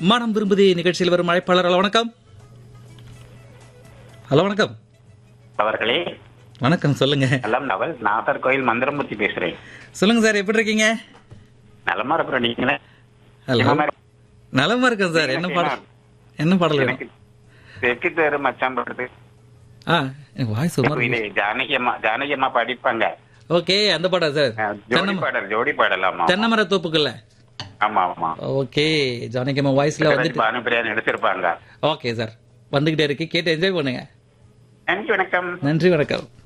மனம் விரும்புதி நிகழ்ச்சியில் வரும் அழைப்பாளர் ஹலோ வணக்கம் ஹலோ வணக்கம் அவர்களே வணக்கம் சொல்லுங்க எல்லாம் நவல் நாகர்கோயில் மந்திரமூர்த்தி பேசுறேன் சொல்லுங்க சார் எப்படி இருக்கீங்க நலமா இருக்கிறோம் நீங்களே ஹலோ என்ன மாதிரி? நலமா இருக்கேன் சார் என்ன பாடல் என்ன பாடல் எனக்கு வேணும் தெற்கு தெரு மச்சான் படுத்து ஆ எனக்கு வாய்ஸ் ஒரு மாதிரி இது ஜானகி அம்மா ஜானகி அம்மா படிப்பாங்க ஓகே அந்த பாடல் சார் அஹ், ஜோடி தென்னை- பாடல் ஜோடி பாடல் ஆமா தென்னமர தோப்புக்குள்ள ஆமா ஆமா ஓகே ஜானகியம்மா வாய்ஸ்ல வந்துட்டு பானுபிரியா நடிச்சிருப்பாங்க ஓகே சார் வந்துகிட்டே இருக்கு கேட்டு என்ஜாய் பண்ணுங்க நன்றி வணக்கம் நன்றி வணக்கம்